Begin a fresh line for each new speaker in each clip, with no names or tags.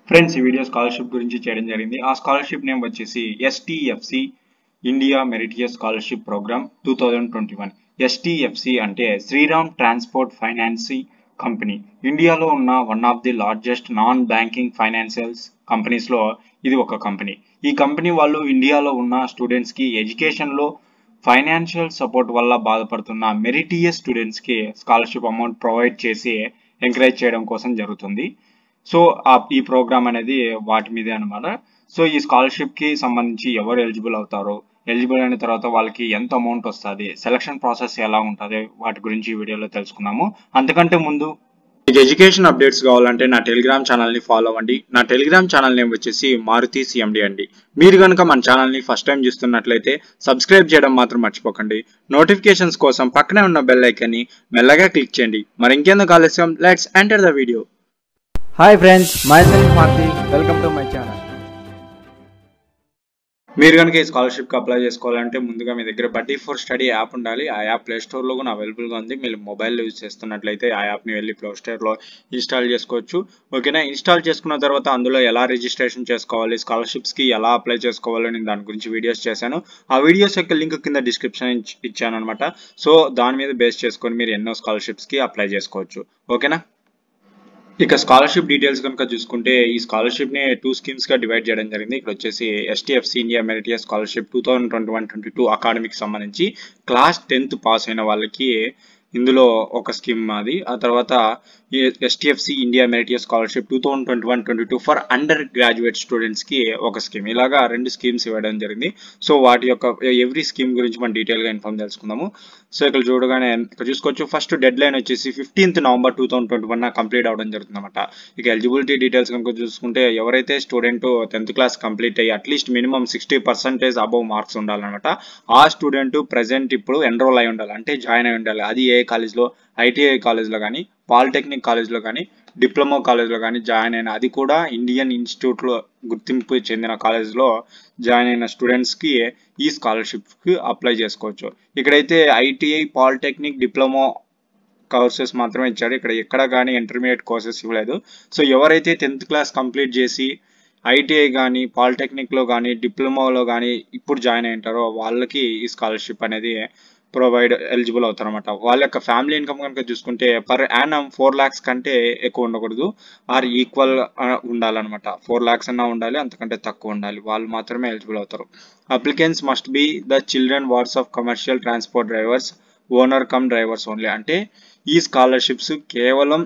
friends ఈ video scholarship గురించి చేయడం జరిగింది ఆ స్కాలర్షిప్ నేమ్ వచ్చేసి STFC India meritorious scholarship program two thousand twenty one STFC అంటే శ్రీరామ్ ట్రాన్స్పోర్ట్ ఫైనాన్సింగ్ కంపెనీ ఇండియాలో ఉన్న one of the largest non banking financials కంపెనీస్లో ఇది ఒక కంపెనీ ఈ కంపెనీ వాళ్ళు ఇండియాలో ఉన్న స్టూడెంట్స్కి ఎడ్యుకేషన్లో ఫైనాన్షియల్ సపోర్ట్ వల్ల బాధపడుతున్న మెరిటియస్ స్టూడెంట్స్కి స్కాలర్షిప్ అమౌంట్ ప్రొవైడ్ చేసి ఎంకరేజ్ చేయడం కోసం జరుగుతుంది సో ఈ ప్రోగ్రామ్ అనేది వాటి మీదే అనమాట సో ఈ స్కాలర్షిప్ కి సంబంధించి ఎవరు ఎలిజిబుల్ అవుతారో ఎలిజిబుల్ అయిన తర్వాత వాళ్ళకి ఎంత అమౌంట్ వస్తుంది సెలక్షన్ ప్రాసెస్ ఎలా ఉంటుంది వాటి గురించి ఈ వీడియోలో తెలుసుకుందాము అంతకంటే ముందు మీకు ఎడ్యుకేషన్ అప్డేట్స్ కావాలంటే నా టెలిగ్రామ్ ఛానల్ని ఫాలో అవ్వండి నా టెలిగ్రామ్ ఛానల్ నేమ్ వచ్చేసి మారుతి సిఎండి అండి మీరు కనుక మన ఛానల్ని ఫస్ట్ టైం చూస్తున్నట్లయితే సబ్స్క్రైబ్ చేయడం మాత్రం మర్చిపోకండి నోటిఫికేషన్స్ కోసం పక్కనే ఉన్న బెల్ ఐకన్ని మెల్లగా క్లిక్ చేయండి మరి ఇంకెందుకు ఆలస్యం let's enter the video
hi friends myself Marthi welcome to my channel
మీరు కనుక ఈ స్కాలర్షిప్కి అప్లై చేసుకోవాలంటే ముందుగా మీ దగ్గర బడ్డీ ఫర్ స్టడీ యాప్ ఉండాలి ఆ యాప్ ప్లే స్టోర్లో కూడా అవైలబుల్గా ఉంది మీరు మొబైల్ యూజ్ చేస్తున్నట్లయితే ఆ యాప్ని వెళ్ళి ప్లే స్టోర్లో ఇన్స్టాల్ చేసుకోవచ్చు ఓకేనా ఇన్స్టాల్ చేసుకున్న తర్వాత అందులో ఎలా రిజిస్ట్రేషన్ చేసుకోవాలి స్కాలర్షిప్స్కి ఎలా అప్లై చేసుకోవాలి నేను దాని గురించి వీడియోస్ చేశాను ఆ వీడియోస్ యొక్క లింక్ కింద డిస్క్రిప్షన్ ఇచ్చాను అనమాట సో దాని మీద బేస్ చేసుకొని మీరు ఎన్నో స్కాలర్షిప్స్కి అప్లై చేసుకోవచ్చు ఓకేనా ఇక స్కాలర్షిప్ డీటెయిల్స్ కనుక చూసుకుంటే ఈ స్కాలర్షిప్ ని టూ స్కీమ్స్ గా డివైడ్ చేయడం జరిగింది ఇక్కడ వచ్చేసి STFC India meritorious scholarship two thousand twenty one twenty two academic సంబంధించి క్లాస్ టెన్త్ పాస్ అయిన వాళ్ళకి ఇందులో ఒక స్కీమ్ అది ఆ తర్వాత STFC India meritorious scholarship two thousand twenty one twenty two for undergraduate స్టూడెంట్స్కి ఒక స్కీమ్ ఇలాగా రెండు స్కీమ్స్ ఇవ్వడం జరిగింది సో వాటి యొక్క ఎవ్రీ స్కీమ్ గురించి మనం డీటెయిల్గా ఇన్ఫార్మ్ తెలుసుకుందాము సో ఇక్కడ చూడగానే ఇక్కడ చూసుకోవచ్చు ఫస్ట్ డెడ్ లైన్ వచ్చేసి fifteenth November two thousand twenty one complete అవడం జరుగుతుంది అనమాట ఇక ఎలిజిబిలిటీ డీటెయిల్స్ కనుక చూసుకుంటే ఎవరైతే స్టూడెంట్ టెన్త్ క్లాస్ కంప్లీట్ అయ్యి at least minimum sixty percentage above marks ఉండాలన్నమాట ఆ స్టూడెంట్ ప్రెసెంట్ ఇప్పుడు ఎన్రోల్ అయి ఉండాలి అంటే జాయిన్ అయి ఉండాలి అది ఏ కాలేజ్లో ఐటీఐ కాలేజ్లో కానీ పాలిటెక్నిక్ కాలేజ్లో కానీ డిప్లొమా కాలేజ్లో కానీ జాయిన్ అయిన అది కూడా ఇండియన్ ఇన్స్టిట్యూట్లో గుర్తింపు చెందిన కాలేజ్లో జాయిన్ అయిన స్టూడెంట్స్కి ఈ స్కాలర్షిప్కి అప్లై చేసుకోవచ్చు ఇక్కడైతే ఐటీఐ పాలిటెక్నిక్ డిప్లొమా కోర్సెస్ మాత్రమే ఇచ్చాడు ఇక్కడ ఎక్కడ కానీ ఇంటర్మీడియట్ కోర్సెస్ ఇవ్వలేదు సో ఎవరైతే టెన్త్ క్లాస్ కంప్లీట్ చేసి ఐటీఐ కానీ పాలిటెక్నిక్లో కానీ డిప్లొమాలో కానీ ఇప్పుడు జాయిన్ అయి ఉంటారో వాళ్ళకి ఈ స్కాలర్షిప్ అనేది ప్రొవైడ్ ఎలిజిబుల్ అవుతారన్నమాట వాళ్ళ యొక్క ఫ్యామిలీ ఇన్కమ్ కనుక చూసుకుంటే పర్ యానమ్ ఫోర్ ల్యాక్స్ కంటే ఎక్కువ ఉండకూడదు ఆర్ ఈక్వల్ ఉండాలన్నమాట ఫోర్ ల్యాక్స్ అన్నా ఉండాలి అంతకంటే తక్కువ ఉండాలి వాళ్ళు మాత్రమే ఎలిజిబుల్ అవుతారు applicants must be the children wards of commercial transport drivers owner cum drivers only అంటే ఈ స్కాలర్షిప్స్ కేవలం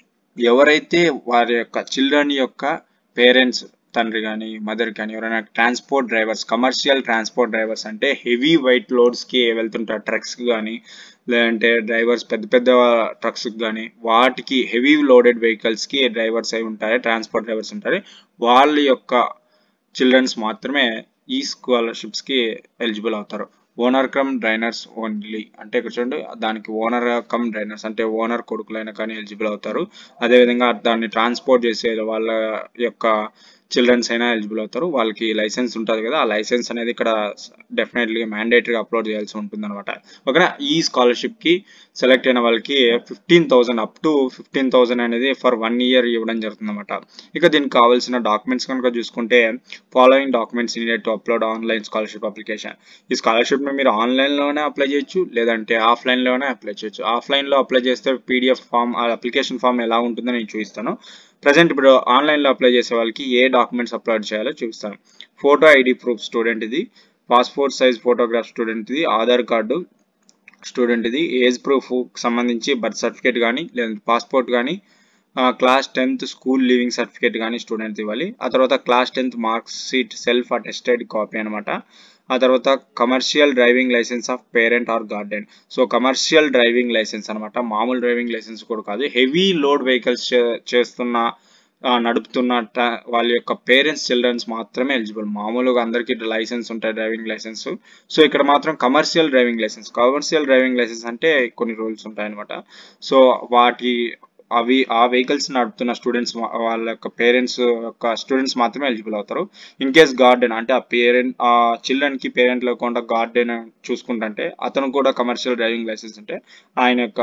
ఎవరైతే వారి యొక్క చిల్డ్రన్ యొక్క పేరెంట్స్ తండ్రి కానీ మదర్ కానీ ఎవరైనా transport drivers commercial transport drivers అంటే హెవీ వైట్ లోడ్స్కి వెళ్తుంటారు ట్రక్స్ కానీ లేదంటే డ్రైవర్స్ పెద్ద పెద్ద ట్రక్స్ కానీ వాటికి హెవీ లోడెడ్ వెహికల్స్కి డ్రైవర్స్ అయి ఉంటారు ట్రాన్స్పోర్ట్ డ్రైవర్స్ ఉంటారు వాళ్ళ యొక్క చిల్డ్రన్స్ మాత్రమే ఈ స్కాలర్షిప్స్కి ఎలిజిబుల్ అవుతారు ఓనర్ కమ్ డ్రైనర్స్ ఓన్లీ అంటే ఇక్కడ చూడండి దానికి ఓనర్ కమ్ డ్రైనర్స్ అంటే ఓనర్ కొడుకులైనా కానీ ఎలిజిబుల్ అవుతారు అదేవిధంగా దాన్ని ట్రాన్స్పోర్ట్ చేసే వాళ్ళ యొక్క చిల్డ్రన్స్ అయినా ఎలిజిబుల్ అవుతారు వాళ్ళకి లైసెన్స్ ఉంటుంది కదా ఆ లైసెన్స్ అనేది ఇక్కడ డెఫినెట్లీ మ్యాండేటరీగా అప్లోడ్ చేయాల్సి ఉంటుంది అనమాట ఓకేనా ఈ స్కాలర్షిప్కి సెలెక్ట్ అయిన వాళ్ళకి fifteen thousand up to fifteen thousand అనేది ఫర్ వన్ ఇయర్ ఇవ్వడం జరుగుతుంది అనమాట ఇక దీనికి కావాల్సిన డాక్యుమెంట్స్ కనుక చూసుకుంటే following documents needed to upload online scholarship application ఈ స్కాలర్షిప్ని మీరు ఆన్లైన్లోనే అప్లై చేయొచ్చు లేదంటే ఆఫ్లైన్లోనే అప్లై చేయొచ్చు ఆఫ్లైన్లో అప్లై చేస్తే పీడిఎఫ్ ఫామ్ ఆ అప్లికేషన్ ఫామ్ ఎలా ఉంటుందో నేను చూపిస్తాను ప్రజెంట్ ఇప్పుడు ఆన్లైన్లో అప్లై చేసే వాళ్ళకి ఏ డాక్యుమెంట్స్ అప్లోడ్ చేయాలో చూపిస్తాను ఫోటో ఐడి ప్రూఫ్ స్టూడెంట్ ఇది పాస్పోర్ట్ సైజ్ ఫోటోగ్రాఫ్ స్టూడెంట్ ఇది ఆధార్ కార్డు స్టూడెంట్ ఇది ఏజ్ ప్రూఫ్ సంబంధించి బర్త్ సర్టిఫికేట్ కానీ లేదంటే పాస్పోర్ట్ కానీ class tenth school leaving certificate కానీ స్టూడెంట్ ఇవ్వాలి ఆ తర్వాత class tenth marks sheet self attested copy అనమాట ఆ తర్వాత commercial driving licence of parent or guardian so commercial driving licence అనమాట మామూలు డ్రైవింగ్ లైసెన్స్ కూడా కాదు హెవీ లోడ్ వెహికల్స్ చేస్తున్న నడుపుతున్న వాళ్ళ యొక్క పేరెంట్స్ చిల్డ్రన్స్ మాత్రమే ఎలిజిబుల్ మామూలుగా అందరికీ లైసెన్స్ ఉంటాయి డ్రైవింగ్ లైసెన్స్ సో ఇక్కడ మాత్రం commercial driving licence commercial driving licence అంటే కొన్ని రూల్స్ ఉంటాయన్నమాట సో వాటి అవి ఆ వెహికల్స్ నడుపుతున్న స్టూడెంట్స్ వాళ్ళ యొక్క పేరెంట్స్ యొక్క స్టూడెంట్స్ మాత్రమే ఎలిజిబుల్ అవుతారు ఇన్ కేస్ గార్డెన్ అంటే ఆ పేరెంట్ ఆ చిల్డ్రన్కి పేరెంట్ లేకుండా గార్డెన్ చూసుకుంటుంటే అతను కూడా కమర్షియల్ డ్రైవింగ్ లైసెన్స్ ఉంటే ఆయన యొక్క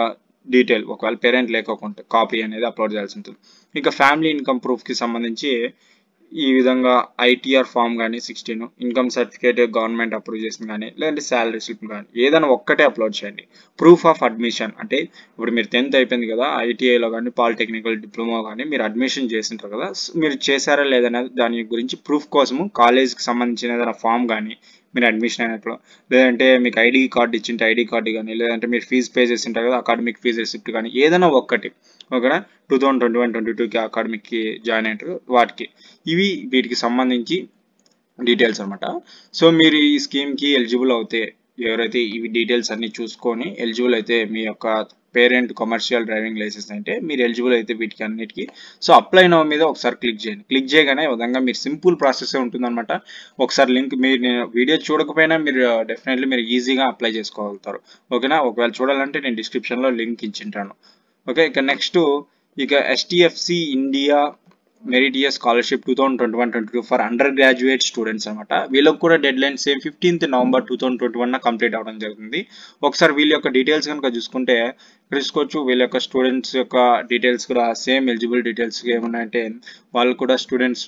డీటెయిల్ ఒకవేళ పేరెంట్ లేకపోతే కాపీ అనేది అప్లోడ్ చేయాల్సి ఉంటుంది ఇక ఫ్యామిలీ ఇన్కమ్ ప్రూఫ్కి సంబంధించి ఈ విధంగా ఐటీఆర్ ఫామ్ కానీ sixteen income certificate government approve చేసింది కానీ లేదంటే శాలరీ స్లిప్ కానీ ఏదైనా ఒక్కటే అప్లోడ్ చేయండి ప్రూఫ్ ఆఫ్ అడ్మిషన్ అంటే ఇప్పుడు మీరు టెన్త్ అయిపోయింది కదా ఐటీఐలో కానీ పాలిటెక్నికల్ డిప్లొమా కానీ మీరు అడ్మిషన్ చేసింటారు కదా మీరు చేశారా లేదనేది దాని గురించి ప్రూఫ్ కోసము కాలేజ్కి సంబంధించిన ఏదైనా ఫామ్ కానీ మీరు అడ్మిషన్ అయినప్పుడు లేదంటే మీకు ఐడి కార్డు ఇచ్చింటే ఐడి కార్డు కానీ లేదంటే మీరు ఫీజు పే చేసింటారు కదా అకాడమిక్ ఫీజు రిసిప్ట్ కానీ ఏదైనా ఒక్కటి ఓకేనా two thousand twenty one twenty టూకి అకాడమిక్కి జాయిన్ అయ్యారు వాటికి ఇవి వీటికి సంబంధించి డీటెయిల్స్ అనమాట సో మీరు ఈ స్కీమ్కి ఎలిజిబుల్ అవుతే ఎవరైతే ఇవి డీటెయిల్స్ అన్ని చూసుకొని ఎలిజిబుల్ అయితే మీ యొక్క పేరెంట్ కమర్షియల్ డ్రైవింగ్ లైసెన్స్ అంటే మీరు ఎలిజిబుల్ అయితే వీటికి అన్నిటికీ సో అప్లై నో మీద ఒకసారి క్లిక్ చేయండి క్లిక్ చేయగానే ఈ విధంగా మీరు సింపుల్ ప్రాసెస్ ఉంటుందన్నమాట ఒకసారి లింక్ మీరు నేను వీడియో చూడకపోయినా మీరు డెఫినెట్లీ మీరు ఈజీగా అప్లై చేసుకోగలుగుతారు ఓకేనా ఒకవేళ చూడాలంటే నేను డిస్క్రిప్షన్లో లింక్ ఇచ్చింటాను ఓకే ఇక నెక్స్ట్ ఇక STFC India meritorious scholarship two thousand twenty one twenty two for undergraduate students అనమాట వీళ్ళకి కూడా deadline same fifteenth November two thousand twenty one complete అవ్వడం జరుగుతుంది ఒకసారి వీళ్ళ యొక్క డీటెయిల్స్ కనుక చూసుకుంటే ఇక్కడ చూసుకోవచ్చు వీళ్ళ యొక్క స్టూడెంట్స్ యొక్క డీటెయిల్స్ కూడా సేమ్ ఎలిజిబుల్ డీటెయిల్స్ ఏమున్నాయంటే వాళ్ళు కూడా స్టూడెంట్స్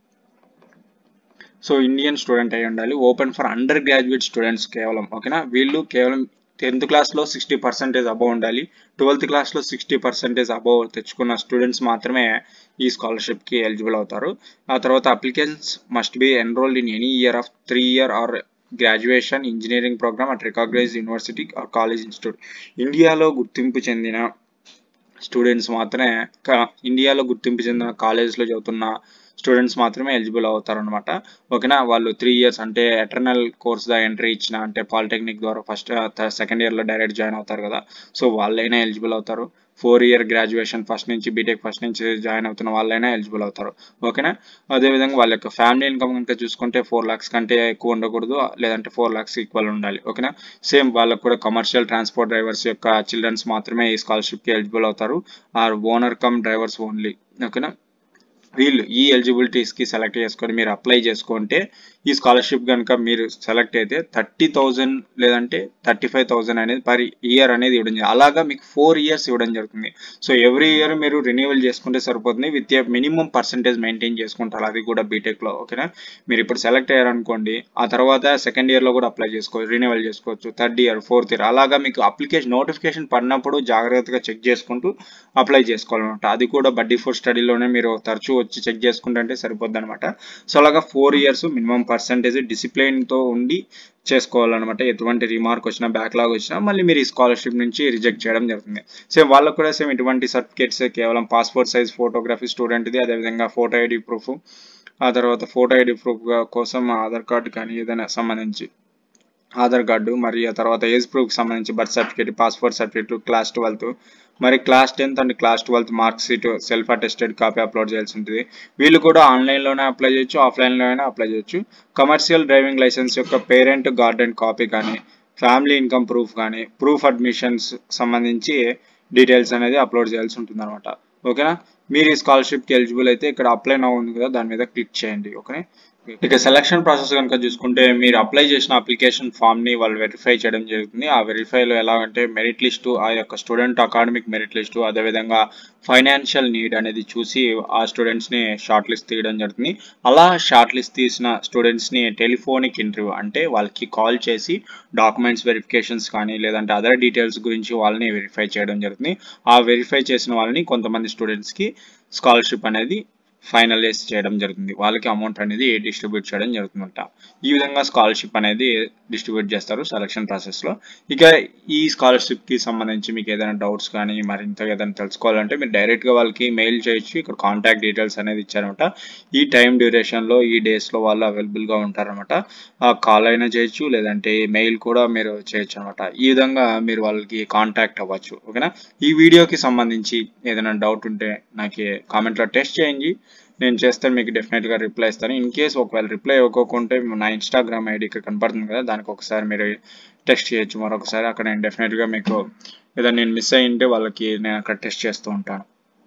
సో ఇండియన్ స్టూడెంట్ అయి ఉండాలి open for undergraduate students కేవలం ఓకేనా వీళ్ళు కేవలం టెన్త్ క్లాస్లో సిక్స్టీ పర్సెంటేజ్ అబవ్ ఉండాలి ట్వెల్త్ క్లాస్లో సిక్స్టీ పర్సెంటేజ్ అబవ్ తెచ్చుకున్న స్టూడెంట్స్ మాత్రమే ఈ స్కాలర్షిప్కి ఎలిజిబుల్ అవుతారు ఆ తర్వాత applicants must be enrolled in any year of three year or graduation engineering programme at recognise university or college institute ఇండియాలో గుర్తింపు చెందిన స్టూడెంట్స్ మాత్రమే ఇండియాలో గుర్తింపు చెందిన కాలేజ్లో చదువుతున్న స్టూడెంట్స్ మాత్రమే ఎలిజిబుల్ అవుతారు అనమాట ఓకేనా వాళ్ళు త్రీ ఇయర్స్ అంటే ఎటర్నల్ కోర్స్ దా ఎంట్రీ ఇచ్చిన అంటే పాలిటెక్నిక్ ద్వారా ఫస్ట్ సెకండ్ ఇయర్లో డైరెక్ట్ జాయిన్ అవుతారు కదా సో వాళ్ళైనా ఎలిజిబుల్ అవుతారు ఫోర్ ఇయర్ గ్రాడ్యుయేషన్ ఫస్ట్ నుంచి బీటెక్ ఫస్ట్ నుంచి జాయిన్ అవుతున్న వాళ్ళైనా ఎలిజిబుల్ అవుతారు ఓకేనా అదేవిధంగా వాళ్ళ యొక్క ఫ్యామిలీ ఇన్కమ్ కనుక చూసుకుంటే ఫోర్ లాక్స్ కంటే ఎక్కువ ఉండకూడదు లేదంటే ఫోర్ లాక్స్ ఈక్వల్ ఉండాలి ఓకేనా సేమ్ వాళ్ళకు కూడా కమర్షియల్ ట్రాన్స్పోర్ట్ డ్రైవర్స్ యొక్క చిల్డ్రన్స్ మాత్రమే ఈ స్కాలర్షిప్కి ఎలిజిబుల్ అవుతారు or owner cum drivers only ఓకేనా వీళ్ళు ఈ ఎలిజిబిలిటీస్కి సెలెక్ట్ చేసుకొని మీరు అప్లై చేసుకుంటే ఈ స్కాలర్షిప్ కనుక మీరు సెలెక్ట్ అయితే థర్టీ థౌజండ్ లేదంటే థర్టీ ఫైవ్ థౌజండ్ అనేది పర్ ఇయర్ అనేది ఇవ్వడం జరుగుతుంది అలాగా మీకు ఫోర్ ఇయర్స్ ఇవ్వడం జరుగుతుంది సో ఎవ్రీ ఇయర్ మీరు రెన్యువల్ చేసుకుంటే సరిపోతుంది with a minimum percentage maintain చేసుకుంటారు అది కూడా బీటెక్లో ఓకేనా మీరు ఇప్పుడు సెలెక్ట్ అయ్యారనుకోండి ఆ తర్వాత సెకండ్ ఇయర్లో కూడా అప్లై చేసుకోవచ్చు రెన్యువల్ చేసుకోవచ్చు థర్డ్ ఇయర్ ఫోర్త్ ఇయర్ అలాగా మీకు అప్లికేషన్ నోటిఫికేషన్ పడినప్పుడు జాగ్రత్తగా చెక్ చేసుకుంటూ అప్లై చేసుకోవాలన్నమాట అది కూడా బడ్డీ ఫోర్ స్టడీలోనే మీరు తరచూ వచ్చి చెక్ చేసుకుంటే సరిపోద్ది అనమాట సో అలాగా ఫోర్ ఇయర్స్ మినిమం పర్సంటేజ్ డిసిప్లిన్తో ఉండి చేసుకోవాలన్నమాట ఎటువంటి రిమార్క్ వచ్చినా బ్యాక్లాగ్ వచ్చినా మళ్ళీ మీరు ఈ స్కాలర్షిప్ నుంచి రిజెక్ట్ చేయడం జరుగుతుంది సేమ్ వాళ్ళకు కూడా సేమ్ ఇటువంటి సర్టిఫికేట్స్ కేవలం పాస్పోర్ట్ సైజ్ ఫోటోగ్రఫీ స్టూడెంట్ది అదేవిధంగా ఫోటో ఐడి ప్రూఫ్ ఆ తర్వాత ఫోటో ఐడి ప్రూఫ్ కోసం ఆధార్ కార్డు కానీ ఏదైనా సంబంధించి ఆధార్ కార్డు మరి ఆ తర్వాత ఏజ్ ప్రూఫ్కి సంబంధించి birth certificate passport certificate class twelfth మరి class tenth and class twelfth mark sheet self attested copy upload చేయాల్సి ఉంటుంది వీళ్ళు కూడా ఆన్లైన్లోనే అప్లై చేయొచ్చు ఆఫ్లైన్లో అయినా అప్లై చేయొచ్చు కమర్షియల్ డ్రైవింగ్ లైసెన్స్ యొక్క పేరెంట్ గార్డెన్ కాపీ కానీ ఫ్యామిలీ ఇన్కమ్ ప్రూఫ్ కానీ ప్రూఫ్ అడ్మిషన్స్ సంబంధించి డీటెయిల్స్ అనేది అప్లోడ్ చేయాల్సి ఉంటుంది అనమాట ఓకేనా మీరు ఈ స్కాలర్షిప్కి ఎలిజిబుల్ అయితే ఇక్కడ అప్లై నౌ ఉంది కదా దాని మీద క్లిక్ చేయండి ఓకే ఇక సెలక్షన్ ప్రాసెస్ కనుక చూసుకుంటే మీరు అప్లై చేసిన అప్లికేషన్ ఫామ్ ని వాళ్ళు వెరిఫై చేయడం జరుగుతుంది ఆ వెరిఫైలో ఎలా అంటే మెరిట్ లిస్టు ఆ యొక్క స్టూడెంట్ అకాడమిక్ మెరిట్ లిస్టు అదేవిధంగా ఫైనాన్షియల్ నీడ్ అనేది చూసి ఆ స్టూడెంట్స్ ని షార్ట్ లిస్ట్ తీయడం జరుగుతుంది అలా షార్ట్ లిస్ట్ తీసిన స్టూడెంట్స్ ని టెలిఫోనిక్ ఇంటర్వ్యూ అంటే వాళ్ళకి కాల్ చేసి డాక్యుమెంట్స్ వెరిఫికేషన్స్ కానీ లేదంటే అదర్ డీటెయిల్స్ గురించి వాళ్ళని వెరిఫై చేయడం జరుగుతుంది ఆ వెరిఫై చేసిన వాళ్ళని కొంతమంది స్టూడెంట్స్కి స్కాలర్షిప్ అనేది ఫైనలైజ్ చేయడం జరుగుతుంది వాళ్ళకి అమౌంట్ అనేది డిస్ట్రిబ్యూట్ చేయడం జరుగుతుందంట ఈ విధంగా స్కాలర్షిప్ అనేది డిస్ట్రిబ్యూట్ చేస్తారు సెలక్షన్ ప్రాసెస్లో ఇక ఈ స్కాలర్షిప్కి సంబంధించి మీకు ఏదైనా డౌట్స్ కానీ మరింత ఏదైనా తెలుసుకోవాలంటే మీరు డైరెక్ట్గా వాళ్ళకి మెయిల్ చేయొచ్చు ఇక్కడ కాంటాక్ట్ డీటెయిల్స్ అనేది ఇచ్చారనమాట ఈ టైం డ్యూరేషన్లో ఈ డేస్లో వాళ్ళు అవైలబుల్గా ఉంటారనమాట కాల్ అయినా చేయొచ్చు లేదంటే మెయిల్ కూడా మీరు చేయొచ్చు అనమాట ఈ విధంగా మీరు వాళ్ళకి కాంటాక్ట్ అవ్వచ్చు ఓకేనా ఈ వీడియోకి సంబంధించి ఏదైనా డౌట్ ఉంటే నాకు కామెంట్లో టెస్ట్ చేయండి నేను చేస్తే మీకు డెఫినెట్గా రిప్లై ఇస్తాను ఇన్ కేస్ ఒకవేళ రిప్లై ఇవ్వకుంటే నా ఇన్స్టాగ్రామ్ ఐడి ఇక్కడ కనపడుతుంది కదా దానికి ఒకసారి మీరు టెస్ట్ చేయొచ్చు మరొకసారి అక్కడ నేను డెఫినెట్గా మీకు ఏదైనా నేను మిస్ అయ్యి ఉంటే వాళ్ళకి నేను అక్కడ టెస్ట్ చేస్తూ ఉంటాను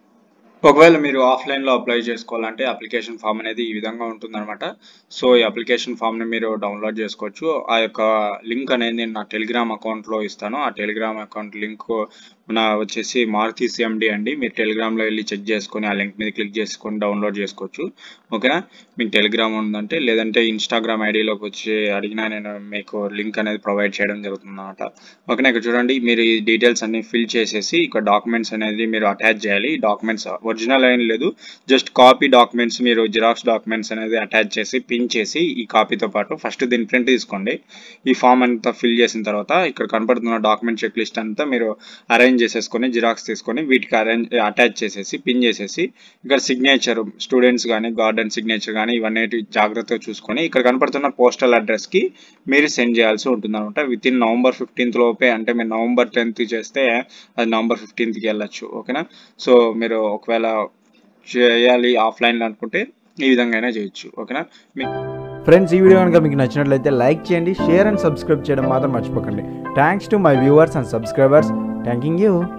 ఒకవేళ మీరు ఆఫ్లైన్లో అప్లై చేసుకోవాలంటే అప్లికేషన్ ఫామ్ అనేది ఈ విధంగా ఉంటుందన్నమాట సో ఈ అప్లికేషన్ ఫామ్ని మీరు డౌన్లోడ్ చేసుకోవచ్చు ఆ యొక్క లింక్ అనేది నేను నా టెలిగ్రామ్ అకౌంట్లో ఇస్తాను ఆ టెలిగ్రామ్ అకౌంట్ లింక్ నా వచ్చేసి మారుతి సిఎండి అండి మీరు టెలిగ్రామ్లో వెళ్ళి చెక్ చేసుకొని ఆ లింక్ మీద క్లిక్ చేసుకొని డౌన్లోడ్ చేసుకోవచ్చు ఓకేనా మీకు టెలిగ్రామ్ ఉందంటే లేదంటే ఇన్స్టాగ్రామ్ ఐడిలోకి వచ్చి అడిగినా నేను మీకు లింక్ అనేది ప్రొవైడ్ చేయడం జరుగుతుంది అనమాట ఓకేనా ఇక్కడ చూడండి మీరు ఈ డీటెయిల్స్ అన్ని ఫిల్ చేసేసి ఇక్కడ డాక్యుమెంట్స్ అనేది మీరు అటాచ్ చేయాలి డాక్యుమెంట్స్ ఒరిజినల్ ఏం లేదు జస్ట్ కాపీ డాక్యుమెంట్స్ మీరు జిరాక్స్ డాక్యుమెంట్స్ అనేది అటాచ్ చేసి పిన్ చేసి ఈ కాపీతో పాటు ఫస్ట్ దీని ప్రింట్ తీసుకోండి ఈ ఫామ్ అంతా ఫిల్ చేసిన తర్వాత ఇక్కడ కనపడుతున్న డాక్యుమెంట్ చెక్ లిస్ట్ అంతా మీరు అరేంజ్ చేసేసుకొని జిరాక్స్ తీసుకొని వీటికి అరేంజ్ అటాచ్ చేసేసి పిన్ చేసేసి ఇక్కడ సిగ్నేచర్ స్టూడెంట్స్ కానీ గార్డెన్ సిగ్నేచర్ కానీ ఇవన్నీ జాగ్రత్తగా చూసుకొని ఇక్కడ కనపడుతున్న పోస్టల్ అడ్రస్కి మీరు సెండ్ చేయాల్సి ఉంటుంది అనమాట విత్ ఇన్ నవంబర్ ఫిఫ్టీన్త్ లోపే అంటే మీరు నవంబర్ టెన్త్ చేస్తే అది నవంబర్ ఫిఫ్టీన్త్కి వెళ్ళచ్చు ఓకేనా సో మీరు ఒకవేళ చేయాలి ఆఫ్లైన్లో అనుకుంటే ఈ విధంగా అయినా చేయొచ్చు ఓకేనా మీ
ఫ్రెండ్స్ ఈ వీడియో కనుక మీకు నచ్చినట్లయితే లైక్ చేయండి షేర్ అండ్ సబ్స్క్రైబ్ చేయడం మాత్రం మర్చిపోకండి thanks to my viewers and subscribers thanking you